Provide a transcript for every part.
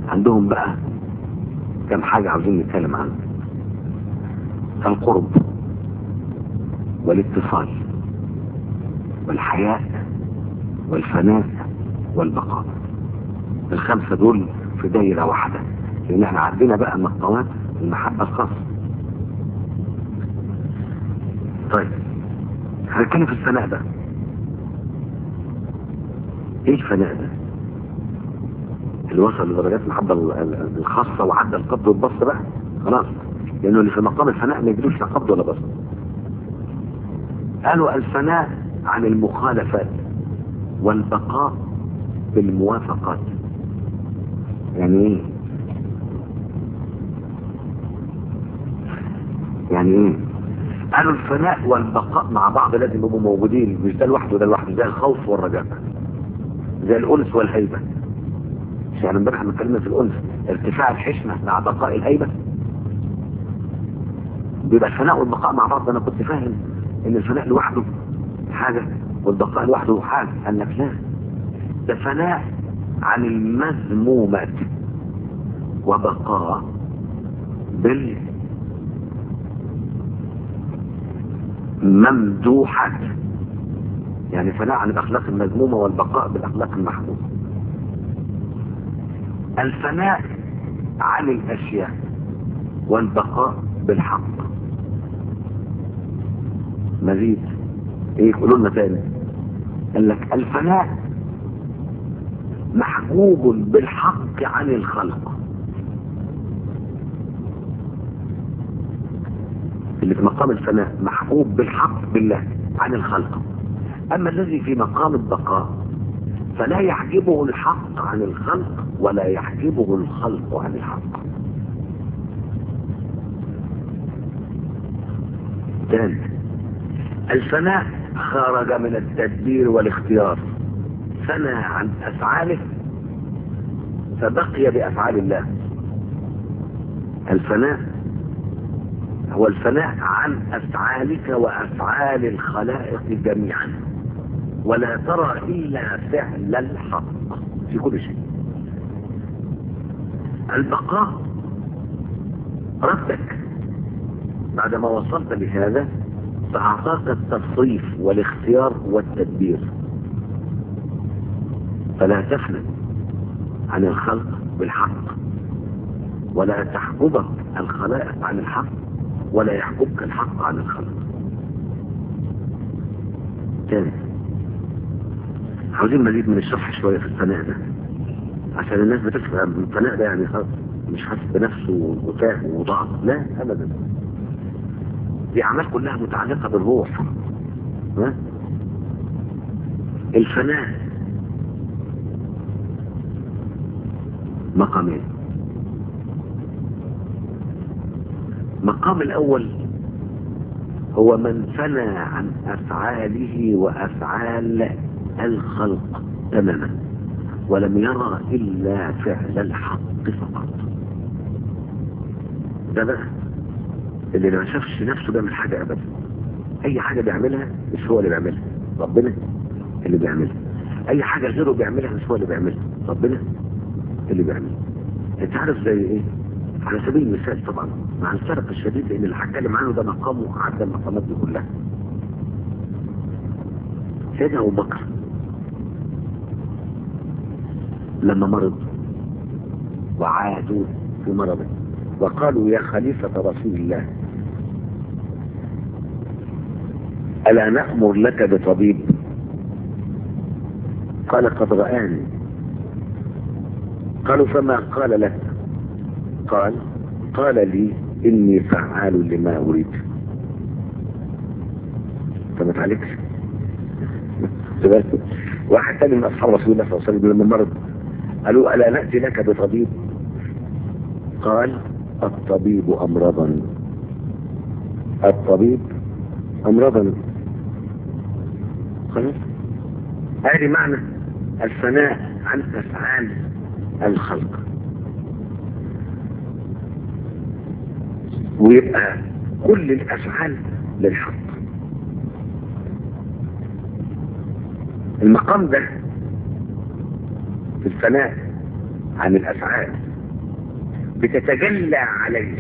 عندهم بقى كم حاجة عاوزين نتكلم عنها القرب والاتصال والحياة والفناء والبقاء الخمسة دول في دايرة واحدة لان احنا عندنا بقى مقامات المحبة الخاصة طيب هنتكلم في الفناء ده ايه الفناء ده اللي وصل لدرجات المحبة الخاصة وعدى القبض والبسط بقى خلاص لانه اللي في مقام الفناء ما يجريش لا قبض ولا بسط قالوا الفناء عن المخالفات والبقاء بالموافقات يعني ايه يعني ايه قالوا الفناء والبقاء مع بعض لازم يبقوا موجودين مش ده لوحده وده لوحده زي الخوف والرجاء زي الانس والهيبه مش يعني امبارح لما اتكلمنا في الانس ارتفاع الحشمه مع بقاء الهيبه بيبقى الفناء والبقاء مع بعض انا كنت فاهم ان الفناء لوحده حاجه والبقاء لوحده حاجه قال لك لا ده فناء عن المذمومات وبقاء بال ممدوحات يعني فناء عن الاخلاق المذمومه والبقاء بالاخلاق المحموده الفناء عن الاشياء والبقاء بالحق مزيد ايه يقولوا لنا تاني قال لك الفناء محجوب بالحق عن الخلق اللي في مقام الفناء محجوب بالحق بالله عن الخلق اما الذي في مقام البقاء فلا يحجبه الحق عن الخلق ولا يحجبه الخلق عن الحق ثالث الفناء خرج من التدبير والاختيار فنى عن افعاله فبقي بافعال الله الفناء هو الفناء عن افعالك وافعال الخلائق جميعا ولا ترى الا فعل الحق في كل شيء البقاء ردك بعدما وصلت لهذا فأعطاك التصريف والاختيار والتدبير فلا تفلت عن الخلق بالحق ولا تحجبك الخلائق عن الحق ولا يحجبك الحق عن الخلق تاني عاوزين مزيد من الشرح شوية في الفناء ده عشان الناس بتفهم الفناء ده يعني خلاص مش حاسس بنفسه وتاه وضعف لا ابدا دي اعمال كلها متعلقة بالروح ها؟ الفناء مقامين مقام الاول هو من فنى عن افعاله وافعال الخلق تماما ولم يرى الا فعل الحق فقط ده بقى اللي ما شافش نفسه بيعمل حاجة ابدا اي حاجة بيعملها مش هو اللي بيعملها ربنا اللي بيعملها اي حاجة غيره بيعملها مش هو اللي بيعملها ربنا اللي بيعملها انت عارف زي ايه على سبيل المثال طبعا مع الفرق الشديد لان اللي هتكلم عنه ده مقامه عدى المقامات دي كلها سيدنا ابو بكر لما مرض وعادوا في مرضه وقالوا يا خليفة رسول الله ألا نأمر لك بطبيب قال قد رآني قالوا فما قال لك قال قال لي إني فعال لما أريد فما تعليكش واحد ثاني من أصحاب رسول الله صلى الله عليه وسلم لما مرض قالوا ألا نأتي لك بطبيب قال الطبيب أمرضا الطبيب أمرضا خلاص هذه معنى الفناء عن أفعال الخلق ويبقى كل الأفعال للحق المقام ده في الفناء عن الأفعال بتتجلى عليه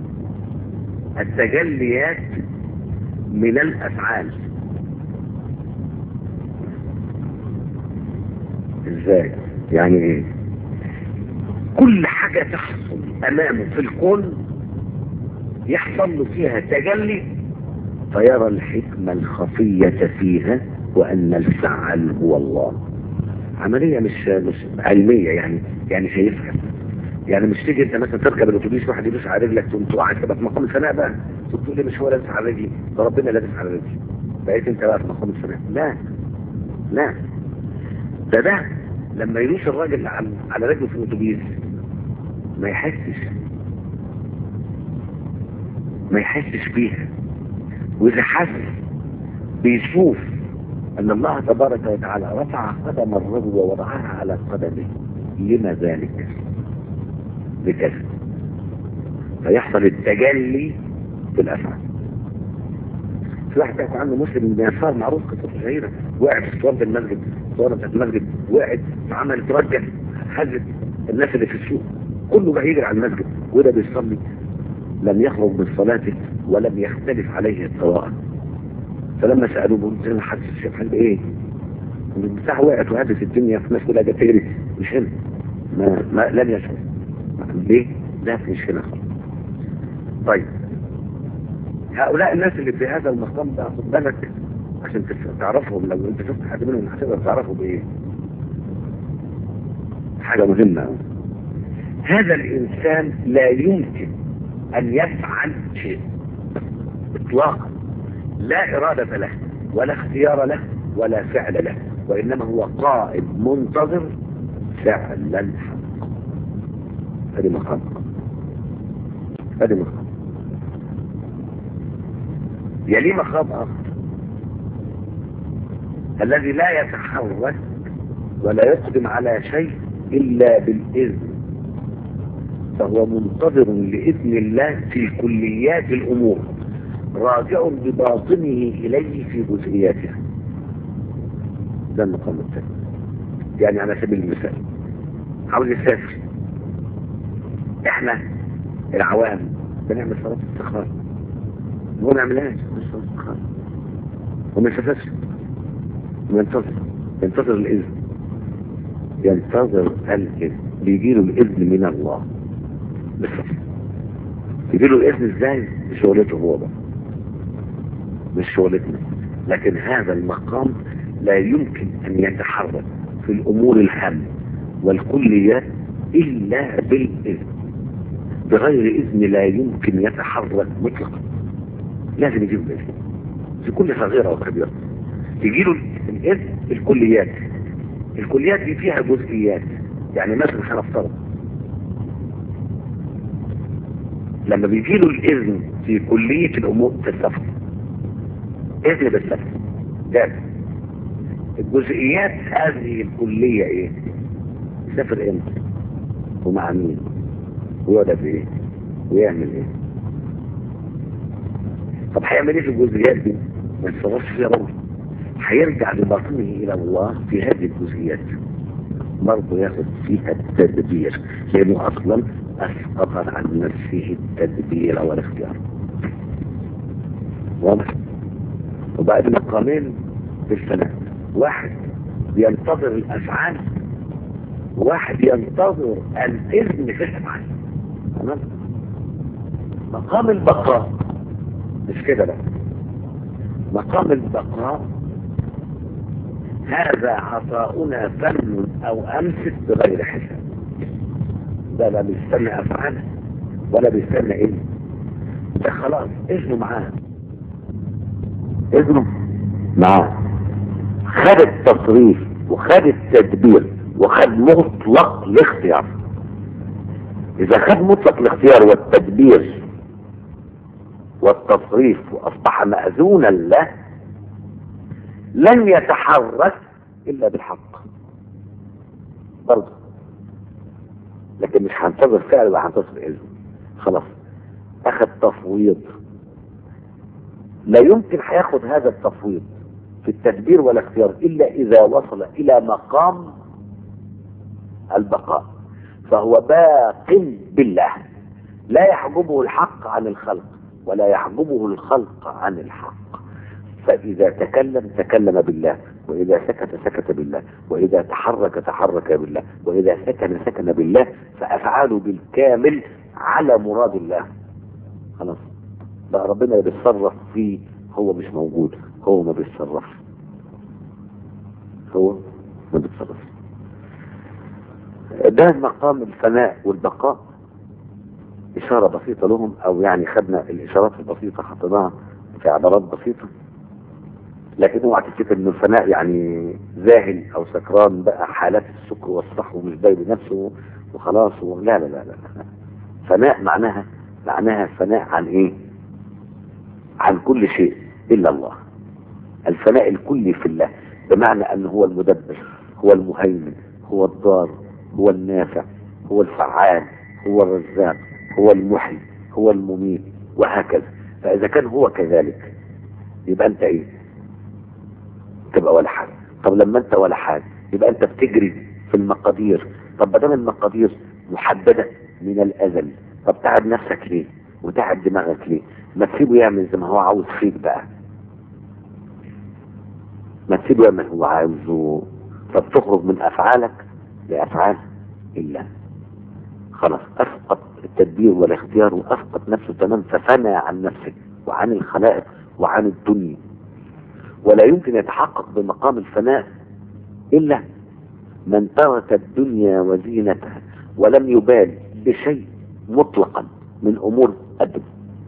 التجليات من الافعال ازاي يعني ايه كل حاجة تحصل امامه في الكون يحصل له فيها تجلي فيرى الحكمة الخفية فيها وان الفعل هو الله عملية مش مش علمية يعني يعني شايفها يعني مش تيجي انت مثلا تركب الاتوبيس واحد يدوس على رجلك تقوم تقع انت بقى في مقام الفناء بقى تقول لي مش هو لابس على رجلي ده ربنا لابس على رجلي بقيت انت بقى في مقام الفناء لا لا ده ده لما يدوس الراجل على على رجله في الاتوبيس ما يحسش ما يحسش بيها واذا حس بيشوف ان الله تبارك وتعالى رفع قدم الرجل ووضعها على قدمه لما ذلك بكذا فيحصل التجلي في الافعال في واحد بيحكي عنه مسلم بن يسار معروف قصته شهيره وقع في اسوار المسجد اسوار بتاعت المسجد وقعت فعمل ترجع هزت الناس اللي في السوق كله بقى يجري على المسجد وده بيصلي لم يخرج من صلاته ولم يختلف عليه الطوائف فلما سالوه قلت له حد الشيخ قال ايه؟ البتاع وقعت وهدت الدنيا في ناس كلها جت تجري مش هنا ما, ما لم يشعر ليه؟ لا مش هنا طيب هؤلاء الناس اللي في هذا المقام ده خد بالك عشان تعرفهم لو انت شفت حد منهم هتقدر تعرفه بايه حاجة مهمة هذا الانسان لا يمكن ان يفعل شيء اطلاقا لا ارادة له ولا اختيار له ولا فعل له وانما هو قائد منتظر فعل الحق هذه مقام هذه مقام يلي مقام اخر الذي لا يتحرك ولا يقدم على شيء الا بالاذن فهو منتظر لاذن الله في كليات الامور راجع بباطنه اليه في جزئياتها ده المقام الثاني يعني على سبيل المثال عاوز يسافر احنا العوام بنعمل صلاة استخارة هو ما نعملهاش مش صلاة استخارة وما يسافرش وينتظر ينتظر الإذن ينتظر الإذن بيجي له الإذن من الله بس يجي له الإذن ازاي بشغلته هو بقى مش شغلتنا لكن هذا المقام لا يمكن أن يتحرك في الأمور الهامة والكليات إلا بالإذن بغير إذن لا يمكن يتحرك مطلقا لازم يجيب الإذن في كل صغيرة وكبيرة يجي له الإذن الكليات الكليات دي فيها جزئيات يعني مثلا هنفترض لما بيجي له الإذن في كلية الأمور في السفر إذن بالسفر ده الجزئيات هذه الكلية ايه يسافر امتى ومع مين ويقعد في ايه ويعمل ايه طب هيعمل ايه في الجزئيات دي ما يتصرفش فيها برضه هيرجع بباطنه الى الله في هذه الجزئيات برضه ياخد فيها التدبير لانه اصلا اسقط عن نفسه التدبير والاختيار واضح وبعد مقامين في الفناء واحد ينتظر الافعال واحد ينتظر الاذن في الافعال تمام مقام البقاء مش كده بقى مقام البقاء هذا عطاؤنا فن او امسك بغير حساب ده لا بيستنى افعال ولا بيستنى اذن ده خلاص اذنه معاه اذنه معاه خد التصريف وخد التدبير وخد مطلق الاختيار اذا خد مطلق الاختيار والتدبير والتصريف واصبح مأذونا له لن يتحرك الا بالحق برضه لكن مش هنتظر فعل ولا هنتظر اذن خلاص اخذ تفويض لا يمكن هياخد هذا التفويض في التدبير والاختيار إلا إذا وصل إلى مقام البقاء فهو باق بالله لا يحجبه الحق عن الخلق ولا يحجبه الخلق عن الحق فإذا تكلم تكلم بالله وإذا سكت سكت بالله وإذا تحرك تحرك بالله وإذا سكن سكن بالله فأفعاله بالكامل على مراد الله خلاص بقى ربنا بيتصرف فيه هو مش موجود هو ما بيتصرفش هو ما بيتصرفش ده مقام الفناء والبقاء إشارة بسيطة لهم أو يعني خدنا الإشارات البسيطة حطيناها في عبارات بسيطة لكن اوعى تفتكر ان الفناء يعني ذاهل او سكران بقى حالات السكر والصح ومش باين بنفسه وخلاص و... لا لا لا لا فناء معناها معناها فناء عن ايه عن كل شيء الا الله الفناء الكلي في الله بمعنى انه هو المدبر هو المهيمن هو الضار هو النافع هو الفعال هو الرزاق هو المحيي هو المميت وهكذا فاذا كان هو كذلك يبقى انت ايه تبقى ولا حاجه طب لما انت ولا حاجه يبقى انت بتجري في المقادير طب ما دام المقادير محدده من الازل طب تعب نفسك ليه وتعب دماغك ليه ما تسيبه يعمل زي ما هو عاوز فيك بقى ما تسيبه يعمل هو عاوزه طب تخرج من افعالك لافعال الله خلاص اسقط التدبير والاختيار واسقط نفسه تمام ففنى عن نفسه وعن الخلائق وعن الدنيا ولا يمكن يتحقق بمقام الفناء إلا من ترك الدنيا وزينتها ولم يبال بشيء مطلقا من أمور الدنيا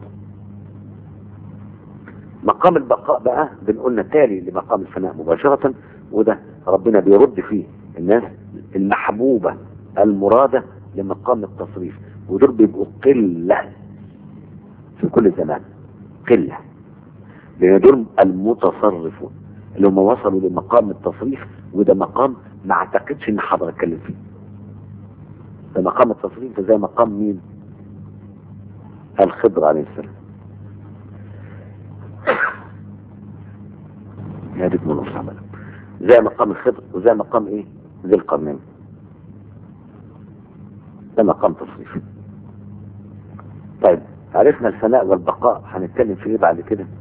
مقام البقاء بقى بنقولنا تالي لمقام الفناء مباشرة وده ربنا بيرد فيه الناس المحبوبة المرادة لمقام التصريف ودول بيبقوا قلة في كل زمان قلة لان دول المتصرفون اللي هم وصلوا لمقام التصريف وده مقام ما اعتقدش ان حضرتك اتكلم فيه ده مقام التصريف زي مقام مين الخضر عليه السلام هذه من الصعبة زي مقام الخضر وزي مقام ايه ذي القرنين ده مقام تصريف طيب عرفنا الفناء والبقاء هنتكلم في ايه بعد كده